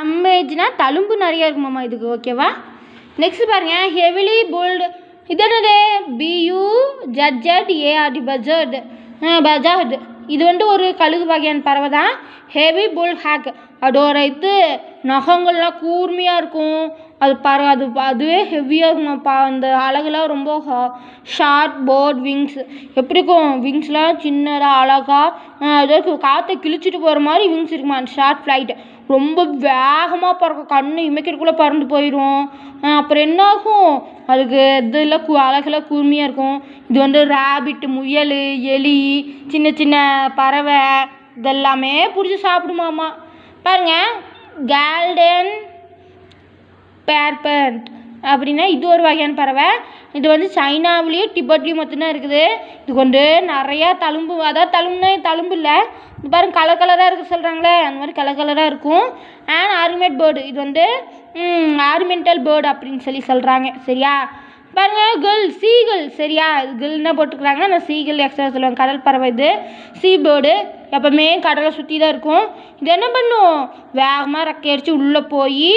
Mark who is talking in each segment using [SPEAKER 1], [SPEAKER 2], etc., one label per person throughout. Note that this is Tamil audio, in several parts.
[SPEAKER 1] டம்மேஜ்னா தழும்பு நிறைய இருக்குமாம்மா இதுக்கு ஓகேவா நெக்ஸ்ட் பாருங்க ஹெவிலி போல்டு இது என்னது பியூ ஜட்ஜட் ஏஆர்டி பஜர்டு பஜார்டு இது வந்து ஒரு கழுகு வகையான பறவை தான் ஹெவி புல் ஹேக் அதோட இது நகங்கள்லாம் கூர்மையாக இருக்கும் அது பற அது அதுவே ஹெவியாக இருக்குமாப்பா அந்த அழகுலாம் ரொம்ப ஷார்ட் போர்ட் விங்ஸ் எப்படி இருக்கும் விங்ஸ்லாம் சின்னதாக அழகாக அதாவது காற்றை கிழிச்சிட்டு போகிற மாதிரி விங்ஸ் இருக்குமா ஷார்ட் ஃப்ளைட் ரொம்ப வேகமாக பறக்கும் கண்ணு இமைக்கிறதுக்குள்ளே பறந்து போயிடும் அப்புறம் என்ன ஆகும் அதுக்கு இதெல்லாம் கு அழகெல்லாம் கூர்மையாக இருக்கும் இது வந்து ரேபிட்டு முயல் எலி சின்ன சின்ன பறவை இதெல்லாமே பிடிச்சி சாப்பிடுமாமா பாருங்க கேல்டன் பேர்பண்ட் அப்படின்னா இது ஒரு வகையான பறவை இது வந்து சைனாவிலையும் டிபெட்லேயும் மட்டும்தான் இருக்குது இது வந்து நிறையா தழும்பு அதாவது தழும்புனா தழும்பு இல்லை இது பாருங்க கலர் கலராக இருக்குது சொல்கிறாங்களே அந்த மாதிரி கலர் கலராக இருக்கும் அண்ட் ஆர்மெட் பேர்டு இது வந்து ஆர்மெண்டல் பேர்டு அப்படின்னு சொல்லி சொல்கிறாங்க சரியா பாருங்க கேர்ள் சீகல் சரியா கேர்ள் என்ன போட்டுக்கிறாங்கன்னா நான் சீகல் எக்ஸ்ட்ரா சொல்லுவாங்க கடல் பறவை இது சீ பேர்டு எப்போவுமே கடலை சுற்றி தான் இருக்கும் இது என்ன பண்ணும் வேகமாக ரெக்கை அடித்து உள்ளே போய்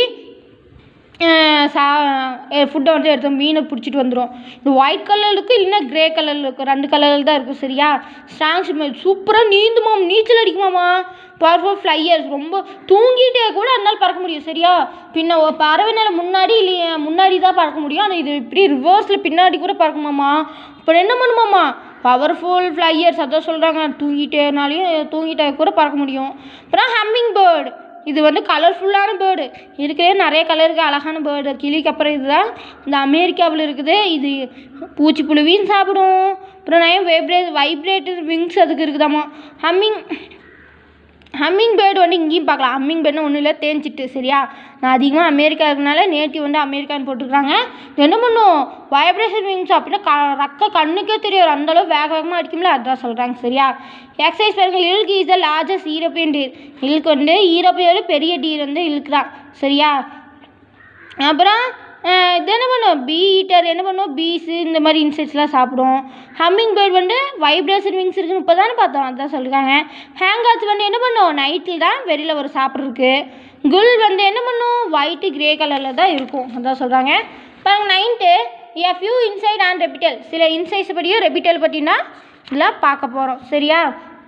[SPEAKER 1] சா ஃபுட்டை வந்து எடுத்து மீனை பிடிச்சிட்டு வந்துடும் இது ஒயிட் கலர் இருக்குது இல்லைன்னா க்ரே கலரில் இருக்கும் ரெண்டு கலரில் தான் இருக்கும் சரியா ஸ்ட்ராங்ஸ் சூப்பராக நீந்துமாம் நீச்சல் அடிக்குமாமா பவர்ஃபுல் ஃப்ளையர்ஸ் ரொம்ப தூங்கிட்டே கூட அதனால பறக்க முடியும் சரியா பின்ன ஒரு பறவைனால முன்னாடி இல்லையே முன்னாடி தான் பறக்க முடியும் ஆனால் இது இப்படி ரிவர்ஸில் பின்னாடி கூட பறக்குமாமா அப்புறம் என்ன பண்ணுமாமா பவர்ஃபுல் ஃப்ளையர்ஸ் அதான் சொல்கிறாங்க தூங்கிட்டேனாலையும் தூங்கிட்டே கூட பறக்க முடியும் அப்புறம் ஹம்மிங் பேர்டு இது வந்து கலர்ஃபுல்லான பேர்டு இருக்கிறே நிறைய கலருக்கு அழகான பேர்டு கிளிக்கு அப்புறம் இதுதான் இந்த அமெரிக்காவில் இருக்குது இது பூச்சி புழுவியும் சாப்பிடும் அப்புறம் நிறைய வைப்ரே வைப்ரேட்டர் விங்ஸ் அதுக்கு இருக்குதாம்மா ஹம்மிங் ஹம்மிங் பேர்டு வந்து இங்கேயும் பார்க்கலாம் ஹம்மிங் பேர்டுனா ஒன்றும் இல்லை தேஞ்சிட்டு சரியா நான் அதிகமாக அமெரிக்கா இருக்கனால நேட்டிவ் வந்து அமெரிக்கான்னு போட்டுருக்காங்க இது என்ன பண்ணும் வைப்ரேஷன் விங்ஸ் அப்படின்னா க ரக்க கண்ணுக்கே தெரியும் அந்தளவு வேக வேகமாக அடிக்கும்ல அதான் சொல்கிறாங்க சரியா எக்ஸசைஸ் பாருங்க elk is the largest European deer elk வந்து ஈரோப்பியோட பெரிய டீர் வந்து இல்க் தான் சரியா அப்புறம் அஹ், இது என்ன பண்ணும் பீ ஈட்டர் என்ன பண்ணும் பீஸு இந்த மாதிரி இன்செக்ட்ஸ்லாம் சாப்பிடும் ஹம்மிங் பேர்ட் வந்து வைப்ரேஷன் விங்ஸ் இருக்குன்னு இப்போ தானே பார்த்தோம் அதான் சொல்லிருக்காங்க ஹேங்காட்ஸ் வந்து என்ன பண்ணும் நைட்டில் தான் வெளியில் வரும் சாப்பிட்றதுக்கு குல் வந்து என்ன பண்ணும் ஒயிட்டு கிரே கலரில் தான் இருக்கும் அதான் சொல்கிறாங்க பாருங்க ninety a few insect and reptile சில இன்சைட்ஸ் பற்றியும் ரெபிட்டல் பற்றினா இதெல்லாம் பார்க்க போகிறோம் சரியா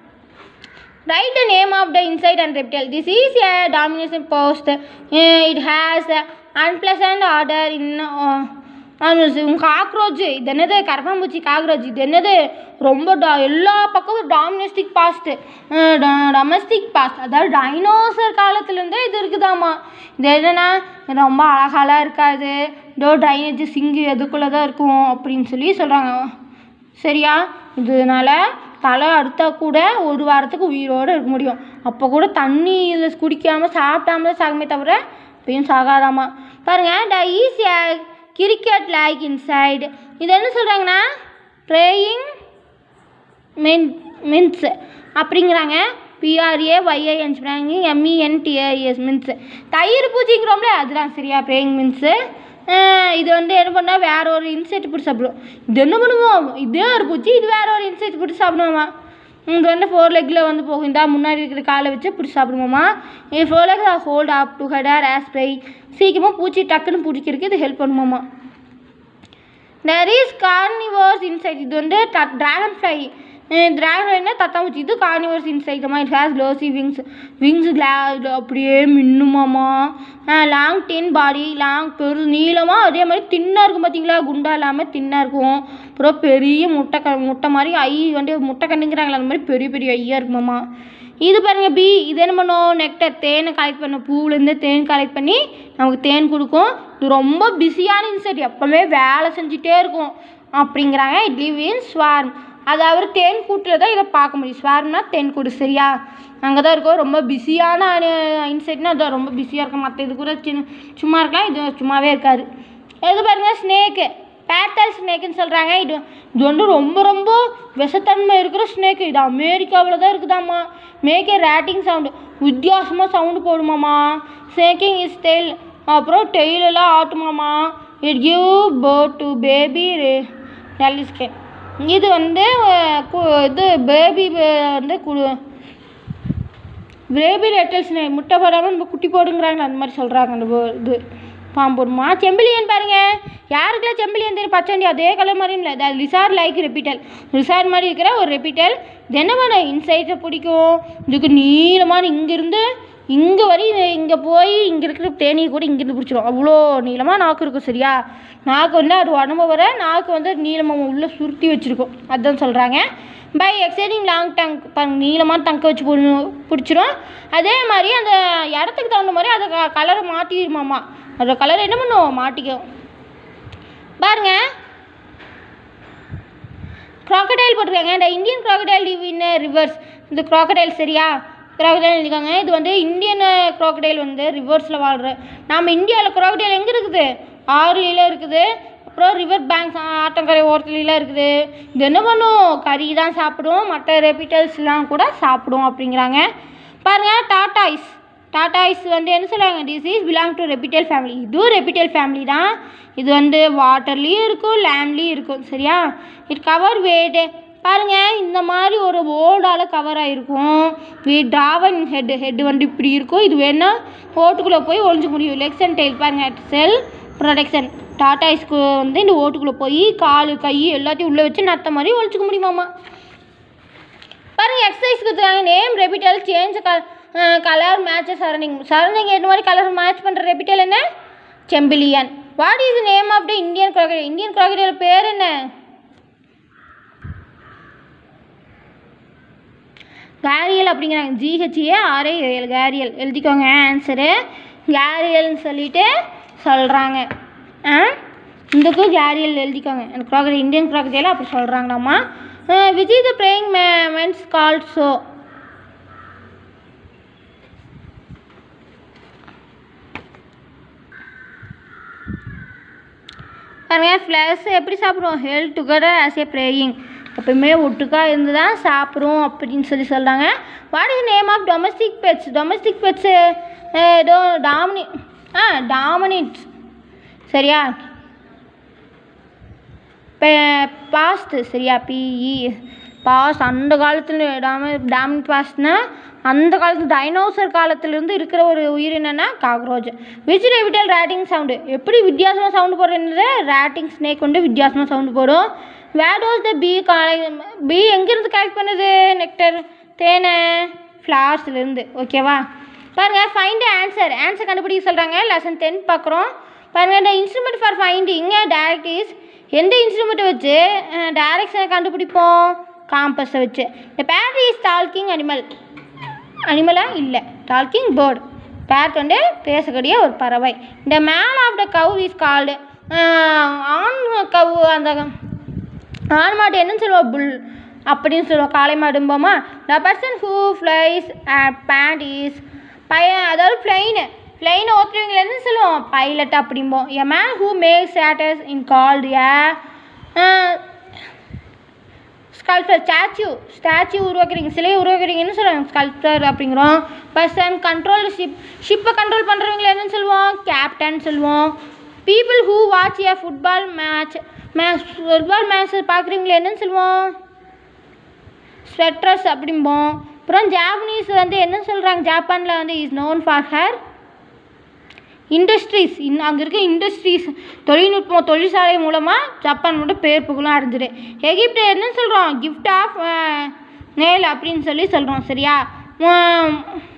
[SPEAKER 1] Write the name of the insect and reptile. This is a domination post. Uh, it has a unpleasant odor in uh, cockroach இது என்னது கரப்பாம்பூச்சி காக்ரோச் இது என்னது ரொம்ப டா எல்லா பக்கமும் டாமினஸ்டிக் பாஸ்ட்டு டொமஸ்டிக் பாஸ்ட் அதாவது டைனோசர் காலத்துலேருந்தே இது இருக்குதாம்மா இது என்னன்னா இது ரொம்ப அழகாலாம் இருக்காது டோ ட்ரைனேஜ் சிங்கு எதுக்குள்ளே தான் இருக்கும் அப்படின்னு சொல்லி சொல்கிறாங்க சரியா இதனால தலை அறுத்தா கூட ஒரு வாரத்துக்கு உயிரோடு இருக்க முடியும் அப்போ கூட தண்ணி இதில் குடிக்காமல் சாப்பிடாம தான் சாகுமே தவிர அப்பயும் சாகாதாமா பாருங்க the is cricket like insect இது என்ன சொல்கிறாங்கன்னா ப்ரேயிங் மின் மின்ஸ் அப்படிங்கிறாங்க பிஆர்ஏ ஒய்ஐஎன் சொல்கிறாங்க எம்இஎன்டிஐஎஸ் மின்ஸ் தயிர் பூச்சிங்கிறோம்ல அதுதான் சரியா ப்ரேயிங் மின்ஸு இது வந்து என்ன பண்ணால் வேற ஒரு இன்செக்ட் பிடிச்சி சாப்பிடும் இது என்ன பண்ணுவோம் இதே ஒரு பூச்சி இது வேற ஒரு இன்செக்ட் பிடிச்சி சாப்பிடுவோமா இது வந்து ஃபோர் லெக்கில் வந்து போகும் இந்த முன்னாடி இருக்கிற காலை வச்சு பிடிச்சி சாப்பிடுவோமா இது four leg hold up to ஹெடர் ஆஸ்ப்ரை சீக்கிரமாக பூச்சி டக்குன்னு பிடிக்கிறதுக்கு இது ஹெல்ப் பண்ணுமாமா தெர் இஸ் கார்னிவர்ஸ் இன்சைட் இது வந்து ட்ராகன் ஃப்ளை ட்ராகன் ஃப்ளைனா தத்தாம்பூச்சி இது கார்னிவர்ஸ் இன்சைட் இட் ஹேஸ் லோசி விங்ஸ் விங்ஸ் அப்படியே மின்னுமாமா லாங் டென் பாடி லாங் பெரு நீளமாக அதே மாதிரி தின்னாக இருக்கும் பார்த்தீங்களா குண்டா இல்லாமல் தின்னாக இருக்கும் அப்புறம் பெரிய முட்டை க முட்டை மாதிரி ஐ வந்து முட்டை கண்ணுங்கிறாங்களா அந்த மாதிரி பெரிய பெரிய ஐயா இருக்குமாமா இது பாருங்க பி இது என்ன பண்ணும் நெக்டர் தேனை கலெக்ட் பண்ணும் பூவுலேருந்து தேன் கலெக்ட் பண்ணி நமக்கு தேன் கொடுக்கும் இது ரொம்ப பிஸியான இன்செக்ட் எப்போவுமே வேலை செஞ்சுட்டே இருக்கும் அப்படிங்கிறாங்க இட் லிவ் இன் ஸ்வார்ம் அதாவது தேன் கூட்டில் தான் இதை பார்க்க முடியும் ஸ்வார்ம்னா தேன் கூடு சரியா அங்கே தான் இருக்கும் ரொம்ப பிஸியான இன்செக்ட்னா அதான் ரொம்ப பிஸியாக இருக்கும் மற்ற இது கூட சின்ன சும்மா இருக்கலாம் இது சும்மாவே இருக்காது இது பாருங்க ஸ்னேக்கு பேட்டல் ஸ்னேக்குன்னு சொல்கிறாங்க இது இது வந்து ரொம்ப ரொம்ப விஷத்தன்மை இருக்கிற ஸ்னேக்கு இது அமெரிக்காவில் தான் இருக்குதாம்மா மேக்கே ரேட்டிங் சவுண்டு வித்தியாசமாக சவுண்டு போடுமாம்மா ஸ்னேக்கிங் இஸ் டெய்ல் அப்புறம் டெய்லெல்லாம் ஆட்டுமாம்மா it give birth to baby ரெலிஸ்கேன் இது வந்து அஹ், கு- இது பேபி வந்து கு பேபி ரெட்டல்ஸ் முட்டை போடாமல் நம்ம குட்டி போடுங்கிறாங்க அந்த மாதிரி சொல்கிறாங்க அந்த wo- இது பாம்புமா செம்பிலியன் பாருங்க யாருக்கெல்லாம் செம்பிலியன் தெரியும் பச்சை அதே கலர் மாதிரியும் இல்லை அது லிசார் லைக் ரெப்பிட்டல் லிசார் மாதிரி இருக்கிற ஒரு ரெப்பிட்டல் இது என்ன பண்ண இன்சைட்டை பிடிக்கும் இதுக்கு நீளமான இங்கேருந்து இங்கே வரை இங்கே போய் இங்கே இருக்கிற தேனியை கூட இங்கேருந்து பிடிச்சிரும் அவ்வளோ நீளமாக நாக்கு இருக்கும் சரியா நாக்கு வந்து அது உடம்பு வர நாக்கு வந்து நீளமாக உள்ளே சுருட்டி வச்சுருக்கும் அதுதான் சொல்கிறாங்க பை எக்ஸைடிங் லாங் டங்க் பாருங்க நீளமான டங்கை வச்சு பிடி பிடிச்சிரும் அதே மாதிரி அந்த இடத்துக்கு தகுந்த மாதிரி அதை கலரை மாற்றிடுமாம்மா அதோட கலர் என்ன பண்ணும் மாட்டிக்கும் பாருங்க crocodile போட்டிருக்காங்க இந்த Indian crocodile live in rivers இந்த crocodile சரியா crocodile இருக்காங்க இது வந்து இந்தியன் crocodile வந்து ரிவர்ஸில் வாழ்கிற நாம் இந்தியாவில் crocodile எங்கே இருக்குது ஆறுல இருக்குது அப்புறம் ரிவர் பேங்க்ஸ் ஆற்றங்கரை ஓரத்துலலாம் இருக்குது இது என்ன பண்ணும் கறி தான் சாப்பிடும் மற்ற ரெபிட்டல்ஸ்லாம் கூட சாப்பிடும் அப்படிங்கிறாங்க பாருங்கள் டாட்டாய்ஸ் டாட்டாய்ஸ் வந்து என்ன சொல்லுவாங்க these belong to reptile family இதுவும் ரெபிட்டல் ஃபேமிலி தான் இது வந்து வாட்டர்லேயும் இருக்கும் லேண்ட்லேயும் இருக்கும் சரியா இட் கவர் வேடு பாருங்க இந்த மாதிரி ஒரு ஓடால் கவர் ஆகிருக்கும் வி டிராவன் ஹெட் ஹெட் வந்து இப்படி இருக்கும் இது வேணா ஓட்டுக்குள்ளே போய் ஒளிஞ்சு முடியும் லெக்ஸ் அண்ட் டெயில் பாருங்க செல் ப்ரொடக்ஷன் டாட்டாய்ஸ்க்கு வந்து இந்த ஓட்டுக்குள்ளே போய் கால் கை எல்லாத்தையும் உள்ளே வச்சு நத்த மாதிரி ஒழிச்சிக்க முடியுமாம்மா பாருங்க எக்ஸசைஸ் கொடுத்துருக்காங்க name reptile change colour match surrounding surrounding என்ன மாதிரி கலர் மேட்ச் பண்ணுற ரெபிட்டல் என்ன chameleon what is name of the Indian crocodile Indian crocodile பேர் என்ன கேரியல் அப்படிங்கிறாங்க ஜிஹெச்ஏ ஆர்ஏஎல் கேரியல் எழுதிக்கோங்க ஆன்சரு கேரியல்னு சொல்லிட்டு சொல்கிறாங்க ஆ இதுக்கும் கேரியல் எழுதிக்கோங்க அந்த crocodile இந்தியன் crocodile அப்படி சொல்கிறாங்களாம்மா which is the playing mantis called so பாருங்க ஃப்ளவர்ஸ் எப்படி சாப்பிடுவோம் health together as a praying எப்பவுமே ஒட்டுக்கா இருந்து தான் சாப்பிடும் அப்படின்னு சொல்லி சொல்கிறாங்க what is name of domestic pets domestic pets ஏதோ டாமினி ஆ டாமினிட்ஸ் சரியா பாஸ்ட் சரியா பிஇ பாஸ்ட் அந்த காலத்தில் டாம டாமின் பாஸ்ட்னா அந்த காலத்து டைனோசர் காலத்துலேருந்து இருக்கிற ஒரு உயிரினம்னா cockroach which reptile rating sound எப்படி வித்தியாசமாக சவுண்டு போடுறது ரேட்டிங் ஸ்னேக் வந்து வித்தியாசமாக சவுண்டு போடும் வேர் வாஸ் த பி காலை பி எங்கேருந்து கலெக்ட் பண்ணுது நெக்டர் தேனை ஃப்ளார்ஸ்லேருந்து ஓகேவா பாருங்கள் ஃபைண்ட் ஆன்சர் ஆன்சர் கண்டுபிடிக்க சொல்கிறாங்க லெசன் டென் பார்க்குறோம் பாருங்கள் இந்த instrument for finding direct is எந்த இன்ஸ்ட்ருமெண்ட்டை வச்சு டைரக்ஷனை கண்டுபிடிப்போம் காம்பஸை வச்சு இந்த பேட் இஸ் டால்கிங் அனிமல் அனிமலா இல்லை டால்கிங் பேர்ட் பேட் வந்து பேசக்கூடிய ஒரு பறவை இந்த male of the cow is called ஆண் கவ் அந்த ஆண் மாடு என்னன்னு சொல்லுவோம் புல் அப்படின்னு சொல்லுவோம் காளை மாடும்போமா த பர்சன் ஹூ ஃப்ளைஸ் பேண்ட் இஸ் பையன் அதாவது ஃப்ளைனு ஃப்ளைனை ஓட்டுறவங்கள என்ன சொல்லுவோம் பைலட் அப்படிம்போம் a man who make statues in called a sculptor statue statue உருவாக்குறீங்க சிலையை உருவாக்குறீங்கன்னு சொல்லுவாங்க ஸ்கல்ப்டர் அப்படிங்கிறோம் பர்சன் கண்ட்ரோல் ஷிப் ஷிப்பை கண்ட்ரோல் பண்ணுறவங்கள என்னன்னு சொல்லுவோம் கேப்டன் சொல்லுவோம் people who watch a football match match football match பார்க்குறீங்களா என்னன்னு சொல்லுவோம் ஸ்வெட்டர்ஸ் அப்படிம்போம் அப்புறம் ஜாப்பனீஸ் வந்து என்ன சொல்கிறாங்க ஜப்பானில் வந்து is known for her industries in அங்கே இருக்க இண்டஸ்ட்ரீஸ் தொழில்நுட்பம் தொழிற்சாலை மூலமாக ஜப்பான் மட்டும் பேர் புகழும் அடைஞ்சிடு எகிப்து என்ன சொல்கிறோம் கிஃப்ட் ஆஃப் நேல் அப்படின்னு சொல்லி சொல்கிறோம் சரியா உம்,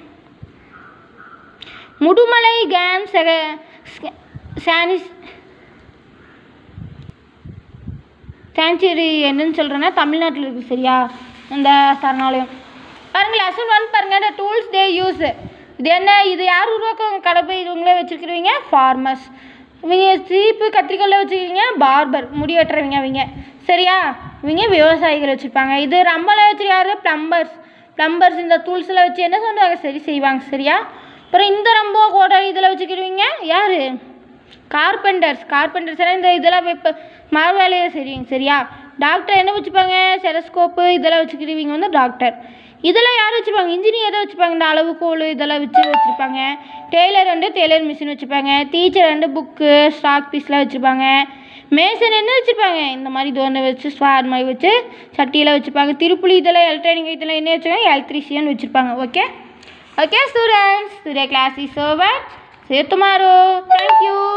[SPEAKER 1] முதுமலை கேம் சானிஸ் சான்ச்சுரி என்னன்னு சொல்கிறேன்னா தமிழ்நாட்டில் இருக்குது சரியா இந்த சரணாலயம் பாருங்க லெசன் ஒன் பாருங்க இந்த டூல்ஸ் தே யூஸ் இது என்ன இது யார் உருவாக்குவாங்க கடப்பை இவங்களே வச்சுருக்கிறவங்க ஃபார்மர்ஸ் இவங்க சீப்பு கத்திரிக்கோல்ல வச்சுருக்கீங்க பார்பர் முடி வெட்டுறவங்க அவங்க சரியா இவங்க விவசாயிகள் வச்சுருப்பாங்க இது ரம்பலை வச்சுருக்காரு ப்ளம்பர்ஸ் ப்ளம்பர்ஸ் இந்த டூல்ஸில் வச்சு என்ன சொல்லுவாங்க சரி செய்வாங்க சரியா அப்புறம் இந்த ரம்போ கோடாரி இதில் வச்சுக்கிறவங்க யார் கார்பெண்டர்ஸ் கார்பெண்டர்ஸ் எல்லாம் இந்த இதெல்லாம் இப்போ மர வேலையை செய்வீங்க சரியா டாக்டர் என்ன வச்சுப்பாங்க செலஸ்கோப்பு இதெல்லாம் வச்சுக்கிறவங்க வந்து டாக்டர் இதெல்லாம் யார் வச்சுப்பாங்க இன்ஜினியர் எதை வச்சுப்பாங்க இந்த அளவுகோல் இதெல்லாம் வச்சு வச்சுருப்பாங்க டெய்லர் வந்து டெய்லர் மிஷின் வச்சுருப்பாங்க டீச்சர் வந்து புக்கு ஸ்டாக் பீஸ்லாம் வச்சுருப்பாங்க மேசன் என்ன வச்சுருப்பாங்க இந்த மாதிரி தோண்டை வச்சு ஸ்வாட் மாதிரி வச்சு சட்டியெல்லாம் வச்சுருப்பாங்க திருப்புளி இதெல்லாம் எலக்ட்ரானிக் இதெல்லாம் என்ன வச்சுருக்காங்க எலக்ட்ரிஷியன் வச்சுருப்பாங்க okay Okay, students, today class is over. See you tomorrow. Thank you.